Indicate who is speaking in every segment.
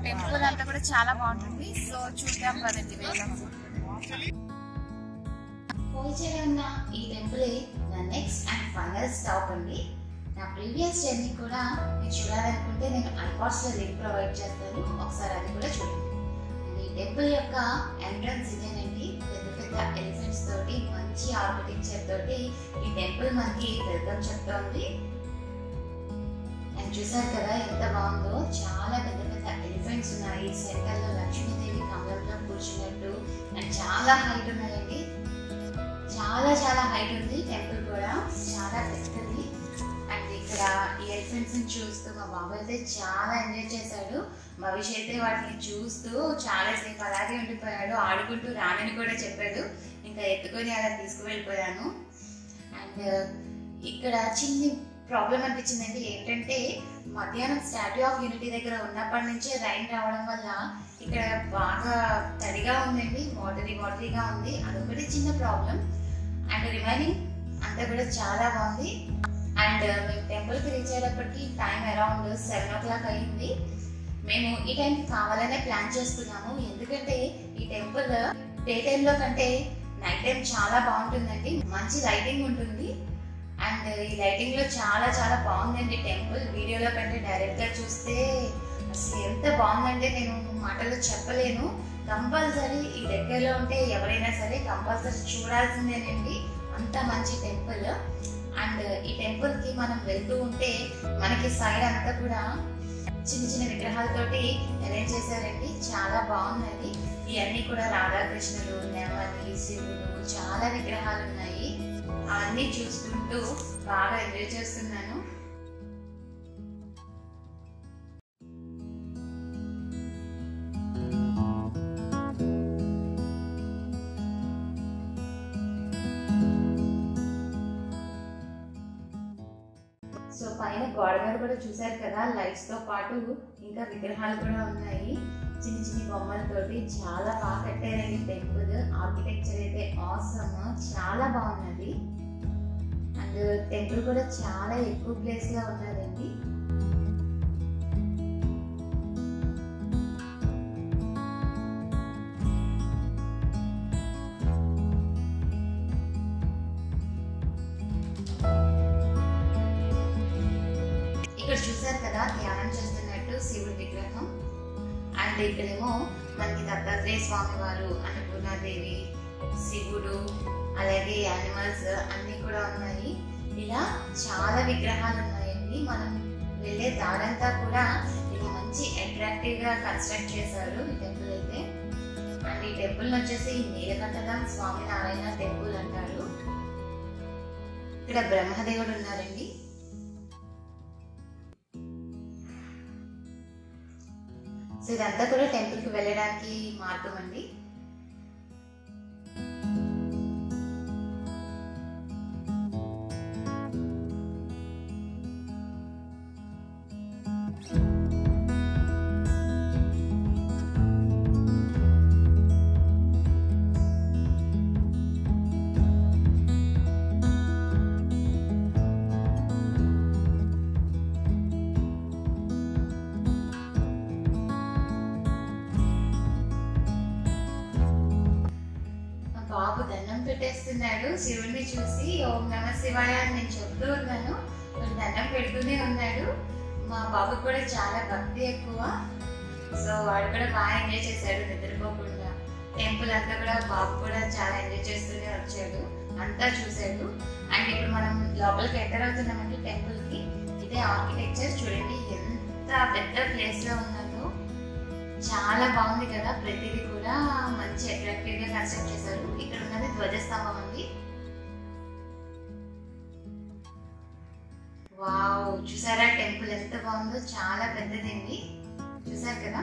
Speaker 1: temple అంతా కూడా చాలా బాగుంటుంది సో చూద్దాం కదండి వెళ్దాం
Speaker 2: కోల్చేలో ఉన్న ఈ టెంపులే నా నెక్స్ట్ అండ్ ఫైనల్ స్టాప్ అండి నా ప్రీవియస్ జర్నీ కూడా మీరు చూడాలనుకుంటే నేను ఐపాడ్స్ లో లింక్ ప్రొవైడ్ చేస్తాను ఒకసారి అది కూడా చూడండి అండ్ ఈ టెంపుల్ యొక్క ఎంట్రన్స్ ఇదేనండి పెద్ద పెద్ద ఎలిఫెంట్స్ తోటి మంచి ఆర్కిటెక్చర్ తోటి ఈ టెంపుల్ మనకి వెల్కమ్ చెప్తోంది అండ్ చూసారు కదా ఎంత బాగుందో చాలా పెద్ద పెద్ద ఎలిఫెంట్స్ ఉన్నాయి సెంటర్ లో లక్ష్మీదేవి కమలంలో కూర్చున్నట్టు అండ్ చాలా హైట్ ఉన్నాయండి చాలా చాలా హైట్ ఉంది టెంపుల్ కూడా చాలా పెద్దది అండ్ ఇక్కడ ఈ ఎలిఫెంట్స్ ని చూస్తూ మా బాబు అయితే చాలా ఎంజాయ్ చేశాడు భవిష్య అయితే వాటిని చూస్తూ చాలా సేపు అలాగే ఉండిపోయాడు ఆడుకుంటూ రానని కూడా చెప్పాడు ఇంకా ఎత్తుకొని అలా తీసుకువెళ్ళిపోయాను అండ్ ఇక్కడ చిన్ని ప్రాబ్లం అనిపించిందండి ఏంటంటే మధ్యాహ్నం స్టాట్యూ ఆఫ్ యూనిటీ దగ్గర ఉన్నప్పటి నుంచి రైన్ రావడం వల్ల ఇక్కడ బాగా తడిగా ఉందండి వాటరీ వాటరీగా ఉంది అదొకటి చిన్న ప్రాబ్లం అండ్ రిమైనింగ్ అంతా కూడా చాలా బాగుంది అండ్ మేము టెంపుల్కి రీచ్ అయ్యేటప్పటికి time around seven o'clock అయింది మేము ఈ టైంకి కావాలనే ప్లాన్ చేసుకున్నాము ఎందుకంటే ఈ టెంపుల్ డే టైంలో కంటే నైట్ టైం చాలా బాగుంటుందండి మంచి లైటింగ్ ఉంటుంది అండ్ ఈ లైటింగ్ లో చాలా చాలా బాగుందండి టెంపుల్ వీడియోలో కంటే డైరెక్ట్ గా చూస్తే అసలు ఎంత బాగుందంటే నేను మాటల్లో చెప్పలేను కంపల్సరీ ఈ దగ్గరలో ఉంటే ఎవరైనా సరే కంపల్సరీ చూడాల్సిందేనండి అంత మంచి టెంపుల్ అండ్ ఈ టెంపుల్ కి మనం వెళ్తూ ఉంటే మనకి సైడ్ అంతా కూడా చిన్న చిన్న విగ్రహాలతోటి అరేంజ్ చేశారండి చాలా బాగున్నది ఇవన్నీ కూడా రాధాకృష్ణులు నెమలి శివుడు చాలా విగ్రహాలు ఉన్నాయి అవన్నీ చూసుకుంటూ బాగా ఎంజాయ్ చేస్తున్నాను సో పైన గోడ మీద కూడా చూసారు కదా లైట్స్ తో పాటు ఇంకా విగ్రహాలు కూడా ఉన్నాయి చిన్న చిన్న బొమ్మలతోటి చాలా బాగా కట్టారండి టెంపుల్ ఆర్కిటెక్చర్ అయితే ఆసమ్ చాలా బాగున్నది అండ్ టెంపుల్ కూడా చాలా ఎక్కువ ప్లేస్ లో ఉన్నదండి ఇక్కడ చూసారు కదా ధ్యానం చేస్తున్నట్టు శివుడి విగ్రహం అండ్ ఇక్కడేమో మనకి దత్తాత్రేయ స్వామి వారు అన్నపూర్ణాదేవి శివుడు అలాగే యానిమల్స్ అన్ని కూడా ఉన్నాయి ఇలా చాలా విగ్రహాలు ఉన్నాయండి మనం వెళ్ళే దారంతా కూడా ఇది మంచి అట్రాక్టివ్ గా కన్స్ట్రక్ట్ చేశారు ఈ టెంపుల్ అయితే అండ్ ఈ టెంపుల్ వచ్చేసి నీలకంఠదాం స్వామినారాయణ టెంపుల్ అంటారు ఇక్కడ బ్రహ్మదేవుడు ఉన్నారండి సో ఇదంతా కూడా టెంపుల్ కి వెళ్ళడానికి మార్గం అండి మా బాబు దండం పెట్టేస్తున్నాడు శివుడిని చూసి ఓం నమ శివాయ అని నేను చెప్తూ ఉన్నాను మరి దండం పెడుతూనే ఉన్నాడు మా బాబు కూడా చాలా భక్తి ఎక్కువ సో వాడు కూడా బాగా ఎంజాయ్ చేశాడు నిద్రపోకుండా టెంపుల్ అంతా కూడా బాబు కూడా చాలా ఎంజాయ్ చేస్తూనే వచ్చాడు అంతా చూశాడు అండ్ ఇప్పుడు మనం లోపలికి ఎంటర్ అవుతున్నామండి టెంపుల్ కి ఇదే ఆర్కిటెక్చర్ చూడండి ఎంత పెద్ద ప్లేస్ లో ఉన్నదో చాలా బాగుంది కదా ప్రతిదీ కూడా మంచి అట్రాక్టివ్ గా కన్స్ట్రక్ట్ చేశారు ఇక్కడ ఉన్నది ధ్వజస్తంభం అండి వావ్ చూసారా టెంపుల్ ఎంత బాగుందో చాలా పెద్దదండి చూసారు కదా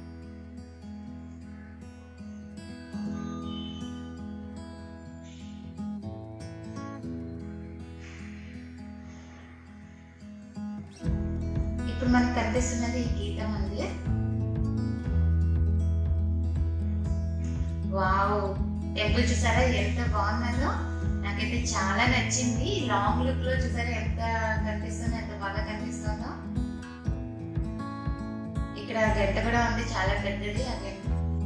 Speaker 2: ఇప్పుడు మనకు కనిపిస్తున్నది గీత మందిర్ వావ్ టెంపుల్ చూసారా ఎంత బాగున్నదో నాకైతే చాలా నచ్చింది లాంగ్ లుక్ లో చూసారా ఎంత కనిపిస్తుందో ఎంత బాగా కనిపిస్తుందో ఇక్కడ ఇక్కడ గంట కూడా ఉంది చాలా పెద్దది ఆ గంట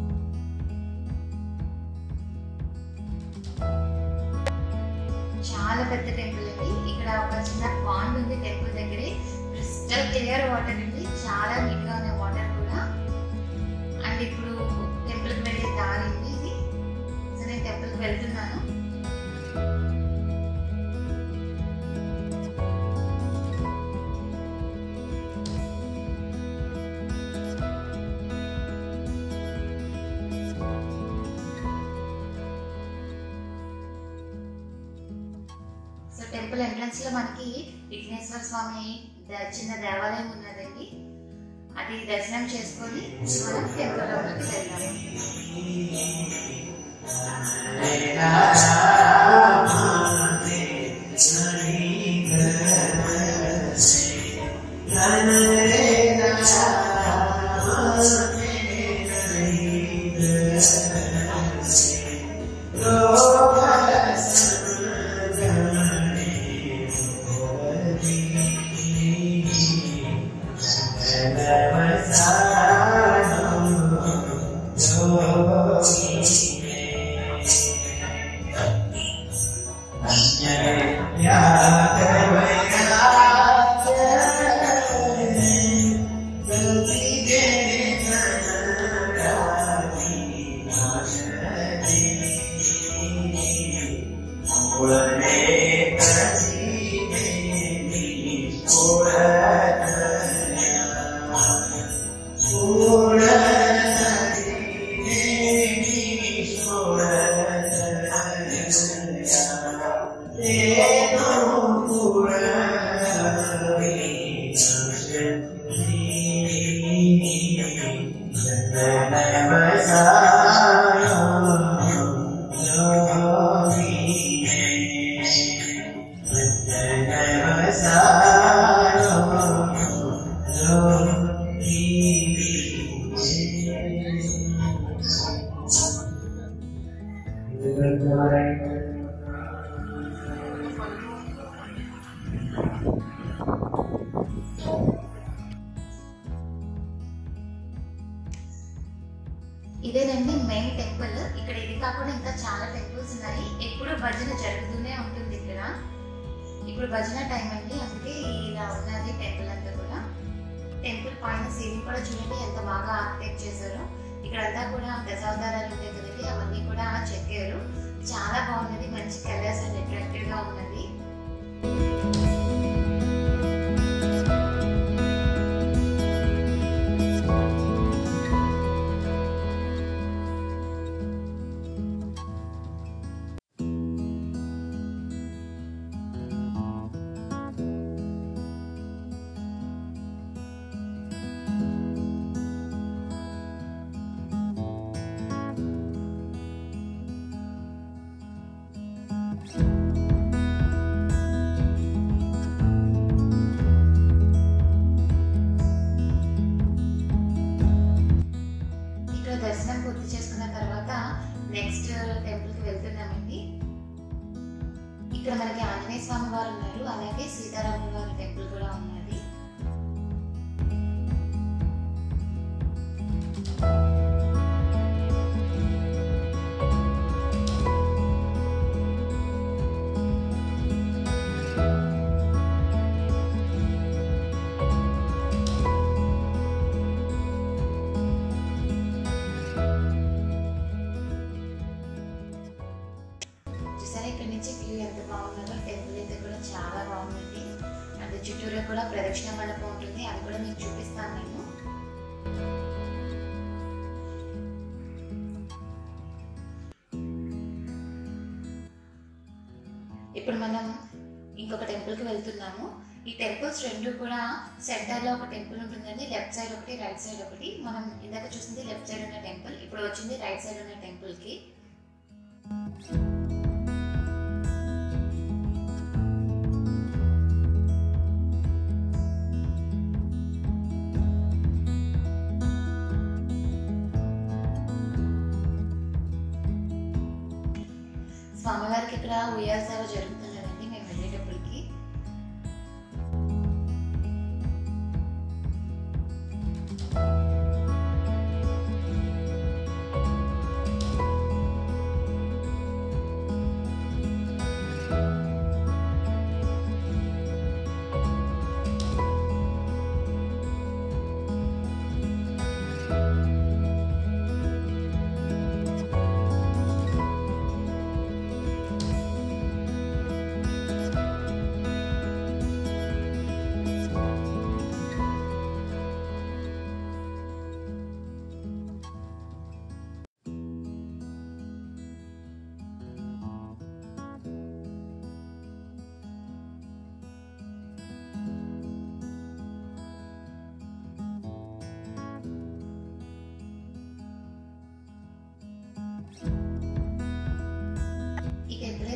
Speaker 2: చాలా పెద్ద టెంపుల్ అండి ఇక్కడ ఒక చిన్న పాండ్ ఉంది టెంపుల్ దగ్గరే క్రిస్టల్ క్లియర్ వాటర్ అండి చాలా నీట్ గా ఉన్నాయి వాటర్ కూడా అండ్ ఇప్పుడు టెంపుల్ కి వెళ్ళే దారి ఉంది ఇది సో నేను టెంపుల్ కి వెళ్తున్నాను సో టెంపుల్ ఎంట్రన్స్ లో మనకి విఘ్నేశ్వర స్వామి ద- చిన్న దేవాలయం ఉన్నదండి అది దర్శనం చేసుకొని మనం టెంపుల్ లోకి వెళ్దాము ఇదేనండి మెయిన్ టెంపుల్ ఇక్కడ ఇది కాకుండా ఇంకా చాలా టెంపుల్స్ ఉన్నాయి ఎప్పుడు భజన జరుగుతూనే ఉంటుంది ఇక్కడ ఇప్పుడు భజన టైం అండి అందుకే ఇలా ఉన్నది టెంపుల్ అంతా కూడా టెంపుల్ పైన సీలింగ్ కూడా చూడండి ఎంత బాగా ఆర్కిటెక్ట్ చేశారు ఇక్కడంతా కూడా దశావతారాలు ఉంటాయి కదండి అవన్నీ కూడా చెక్కారు చాలా బాగున్నది మంచి కలర్స్ అండ్ అట్రాక్టివ్ గా ఉన్నది ఇక్కడ దర్శనం పూర్తి చేసుకున్న తర్వాత నెక్స్ట్ టెంపుల్ కి వెళ్తున్నామండి ఇక్కడ మనకి ఆంజనేయ స్వామి వారు ఉన్నారు అలాగే సీతారాముల వారి టెంపుల్ కూడా ఉన్నది చూసారా ఇక్కడ నుంచి వ్యూ ఎంత బాగుందో టెంపుల్ అయితే కూడా చాలా బాగుంది అండ్ చుట్టూరు కూడా ప్రదక్షిణ మండపం ఉంటుంది అది కూడా మీకు చూపిస్తాను నేను ఇప్పుడు మనం ఇంకొక టెంపుల్ కి వెళ్తున్నాము ఈ టెంపుల్స్ రెండు కూడా సెంటర్ లో ఒక టెంపుల్ ఉంటుందండి లెఫ్ట్ సైడ్ ఒకటి రైట్ సైడ్ ఒకటి మనం ఇందాక చూసింది లెఫ్ట్ సైడ్ ఉన్న టెంపుల్ ఇప్పుడు వచ్చింది రైట్ సైడ్ ఉన్న టెంపుల్ కి స్వామివారికి ఇక్కడ ఉయ్యాల సేవ జరుగుతున్నదండి మేము వెళ్ళేటప్పటికి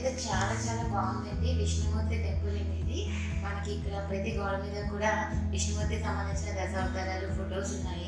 Speaker 2: అయితే చాలా చాలా బాగుందండి విష్ణుమూర్తి టెంపుల్ అండి ఇది మనకి ఇక్కడ ప్రతి గోడ మీద కూడా విష్ణుమూర్తి సంబంధించిన దశావతారాలు ఫొటోస్ ఉన్నాయి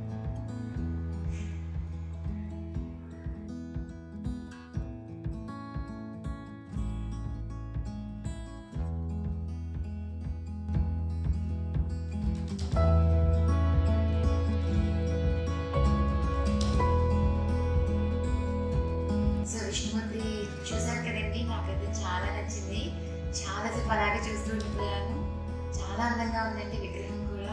Speaker 2: సో విష్ణుమూర్తి చూసారు కదండి నాకైతే చాలా నచ్చింది చాలా సేపు అలాగే చూస్తూ ఉండిపోయాను చాలా అందంగా ఉందండి విగ్రహం కూడా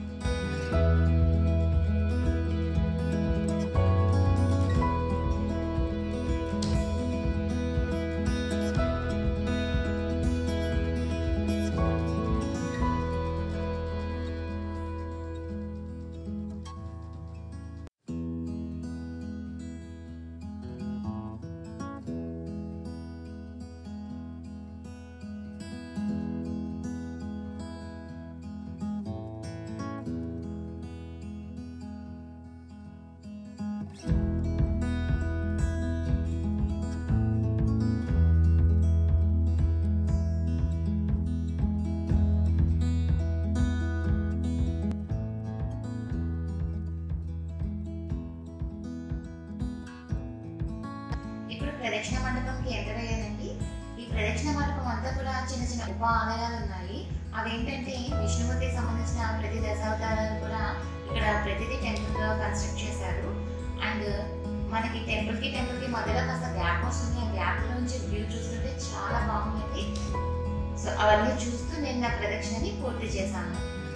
Speaker 2: ఇప్పుడు ప్రదక్షిణ మండపంకి ఎంటర్ అయ్యానండి ఈ ప్రదక్షిణ మండపం అంతా కూడా చిన్న చిన్న ఉప ఆలయాలు ఉన్నాయి అవేంటంటే విష్ణుమూర్తికి సంబంధించిన ప్రతి దశావతారాలు కూడా ఇక్కడ ప్రతిదీ టెంపుల్ గా కన్స్ట్రక్ట్ చేశారు అండ్ మనకి టెంపుల్ కి టెంపుల్ కి మధ్యలో కాస్త గ్యాప్ వస్తుంది ఆ గ్యాప్ నుంచి వ్యూ చూస్తుంటే చాలా బాగుంది సో అవన్నీ చూస్తూ నేను నా ప్రదక్షిణని పూర్తి చేశాను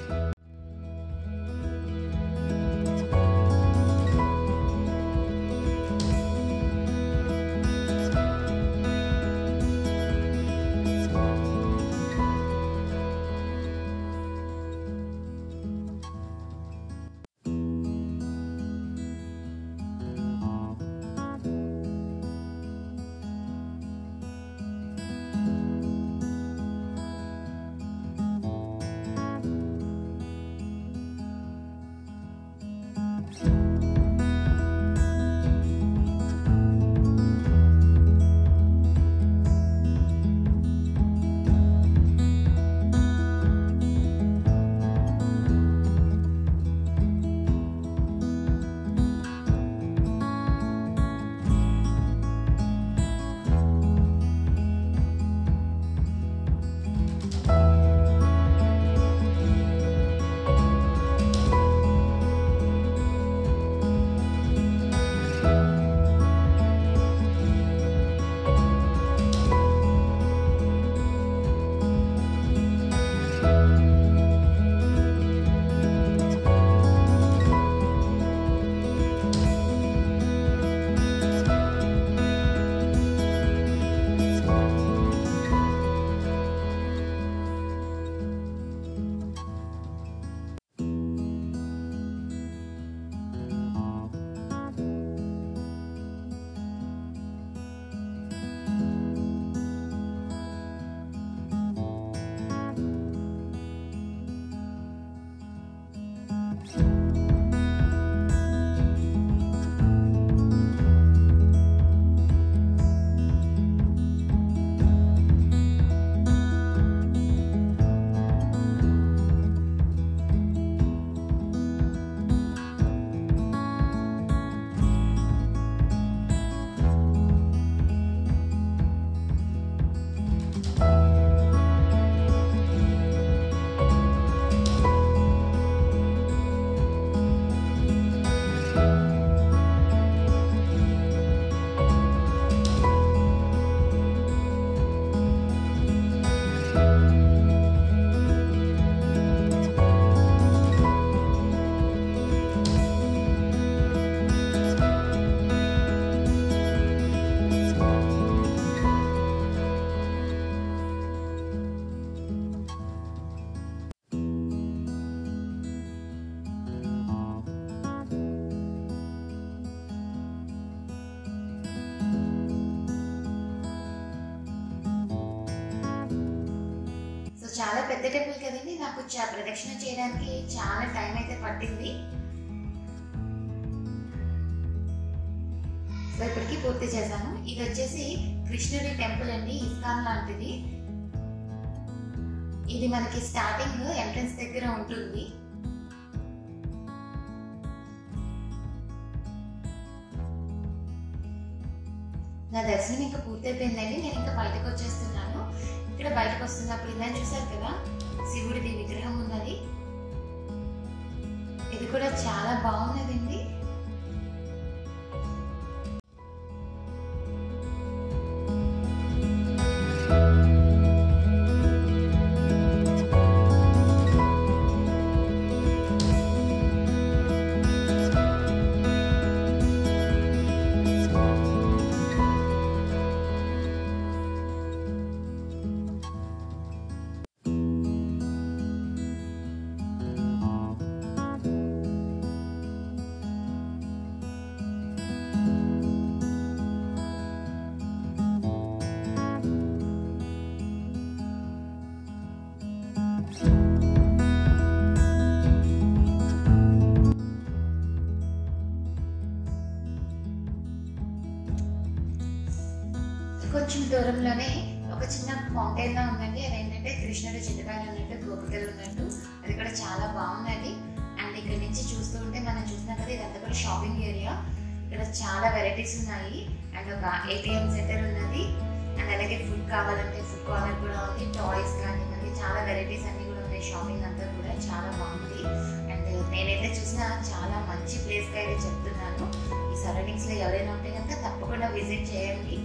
Speaker 2: సో చాలా పెద్ద టెంపుల్ కదండి నాకు చా- ప్రదక్షిణ చేయడానికి చాలా టైం అయితే పట్టింది సో ఇప్పటికి పూర్తి చేశాను ఇది వచ్చేసి కృష్ణుడి టెంపుల్ అండి ఇస్కాన్ లాంటిది ఇది మనకి స్టార్టింగ్ ఎంట్రన్స్ దగ్గర ఉంటుంది నా దర్శనం ఇంకా పూర్తయిపోయిందండి నేను ఇంకా బయటకు వచ్చేస్తున్నాను ఇక్కడ బయటకు వస్తున్నప్పుడు ఇందని చూసారు కదా శివుడిది విగ్రహం ఉన్నది ఇది కూడా చాలా బాగున్నదండి కొంచెం దూరంలోనే ఒక చిన్న ఫౌంటైన్ లా ఉందండి అది ఏంటంటే కృష్ణుడు చిన్నకాయలు ఉన్నట్టు గోపికలు ఉన్నట్టు అది కూడా చాలా బాగున్నది అండ్ ఇక్కడ నుంచి చూస్తూ ఉంటే మనం చూస్తున్నాం కదా ఇదంతా కూడా షాపింగ్ ఏరియా ఇక్కడ చాలా వెరైటీస్ ఉన్నాయి అండ్ ఒక ఏటీఎం సెంటర్ ఉన్నది అండ్ అలాగే ఫుడ్ కావాలంటే ఫుడ్ కార్నర్ కూడా ఉంది టాయ్స్ కానివ్వండి చాలా వెరైటీస్ అన్ని కూడా ఉన్నాయి షాపింగ్ అంతా కూడా చాలా బాగుంది అండ్ నేనైతే చూసిన చాలా మంచి ప్లేస్గా అయితే చెప్తున్నాను ఈ సరౌండింగ్స్లో ఎవరైనా ఉంటే కనుక తప్పకుండా విజిట్ చేయండి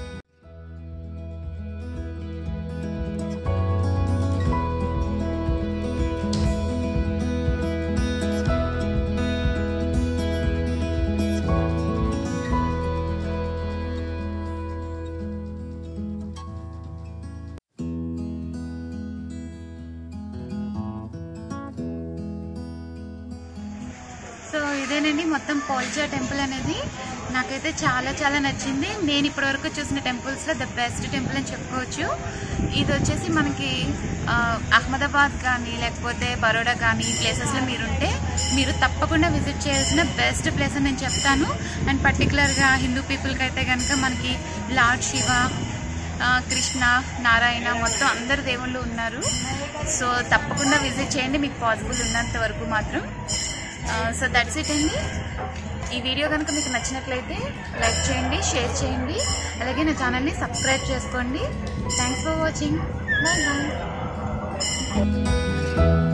Speaker 1: సో ఇదేనండి మొత్తం పోల్చా టెంపుల్ అనేది నాకైతే చాలా చాలా నచ్చింది నేను ఇప్పటివరకు చూసిన టెంపుల్స్లో ద బెస్ట్ టెంపుల్ అని చెప్పుకోవచ్చు ఇది వచ్చేసి మనకి ఆ, అహ్మదాబాద్ కానీ లేకపోతే బరోడా కానీ ఈ ప్లేసెస్లో మీరుంటే మీరు తప్పకుండా విజిట్ చేయాల్సిన బెస్ట్ ప్లేస్ అని నేను చెప్తాను అండ్ పర్టికులర్గా హిందూ పీపుల్కి అయితే కనుక మనకి లార్డ్ శివ ఆ, కృష్ణ నారాయణ మొత్తం అందరు దేవుళ్ళు ఉన్నారు సో తప్పకుండా విజిట్ చేయండి మీకు పాసిబుల్ ఉన్నంత వరకు మాత్రం సో దట్స్ ఇట్ అండి ఈ వీడియో కనుక మీకు నచ్చినట్లయితే లైక్ చేయండి షేర్ చేయండి అలాగే నా ఛానల్ని సబ్స్క్రైబ్ చేసుకోండి thanks for watching bye bye